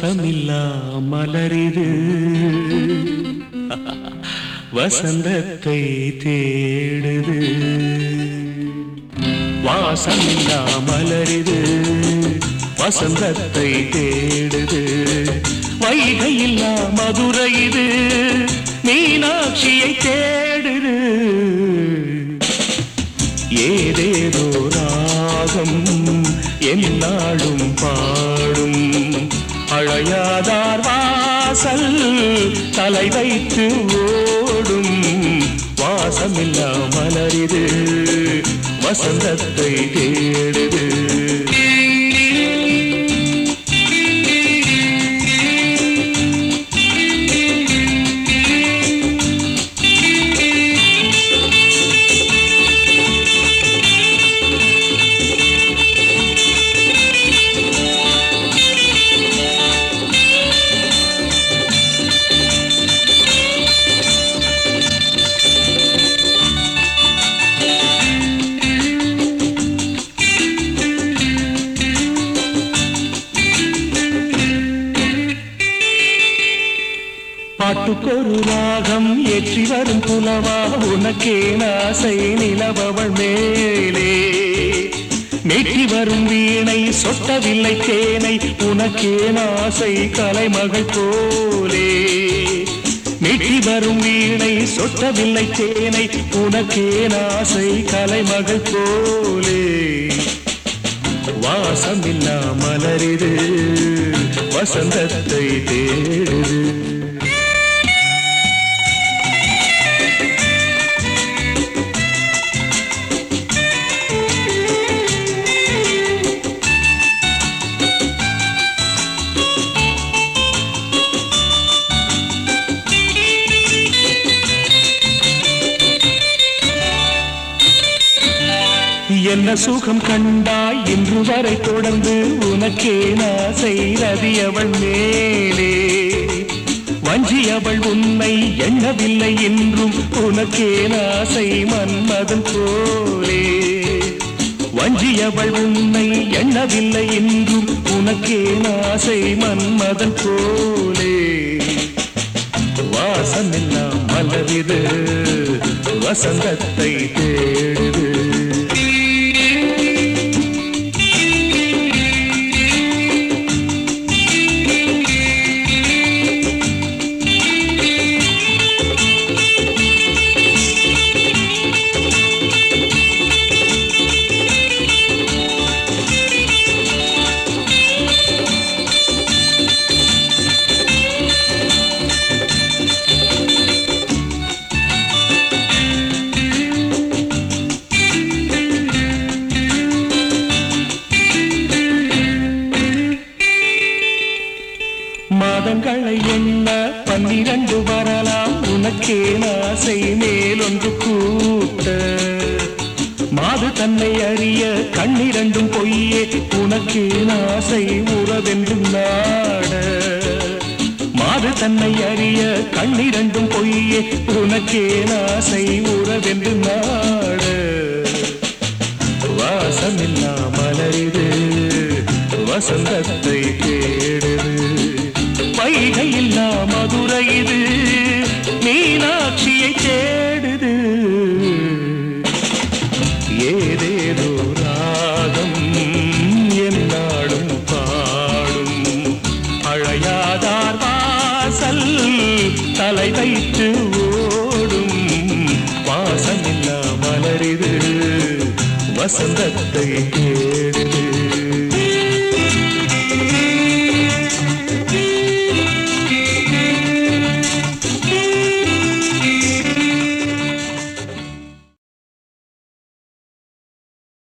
வாசமில்லா மலரிது வசந்தத்தை தேடுது வாசமில்லா மலரிது வசந்தத்தை தேடுது வைகையில்லா மதுரை இது மீனாட்சியை தேடுது ஏதேதோ ராகம் என்னாலும் பாடும் அழையாதார் வாசல் தலை வைத்து ஓடும் வாசமில்லா மலரிது வசந்தத்தை தேடுது பாட்டுக்கொரு ராகம் ஏற்றி வரும் புலவா உனக்கே நாசை நிலவவள் மேலே மேற்றி வரும் வீணை சொட்டவில்லை தேனை உனக்கே நாசை கலைமகள் போலே மீட்டி வரும் வீணை சொட்டவில்லை தேனை உனக்கே நாசை கலைமகள் போலே வாசமில்லா மலரிது வசந்தத்தை தேடுது என்ன சுகம் கண்டாய் இன்று வரை தொடர்ந்து உனக்கே நாசை ரதி அவள் மேலே வஞ்சி அவள் உன்னை எண்ணவில்லை என்றும் உனக்கே நாசை மன்மதன் போலே வஞ்சி அவள் உன்னை எண்ணவில்லை என்றும் உனக்கே நாசை மன்மதன் போலே வாசமெல்லாம் மலரிது வசந்தத்தை தேடுது மாதங்களை எண்ண பன்னிரண்டு வரலாம் உனக்கே நாசை மேலொன்று கூட்ட மாது தன்னை அறிய கண்ணிரண்டும் பொய்யே உனக்கே நாசை உறவென்றும் நாட மாது தன்னை அறிய கண்ணிரண்டும் பொய்யே உனக்கே நாசை உறவென்று நாட வாசமில்லா மலரிது வசந்தத்தை தேடுது வைகையில்லா மதுரை இது மீனாட்சியை தேடுது ஏதேதோ ராகம் என்னாடும் பாடும் அழையாதார் வாசல் தலை வைத்து ஓடும் வாசமில்லா மலரிது வசந்தத்தை தேடுது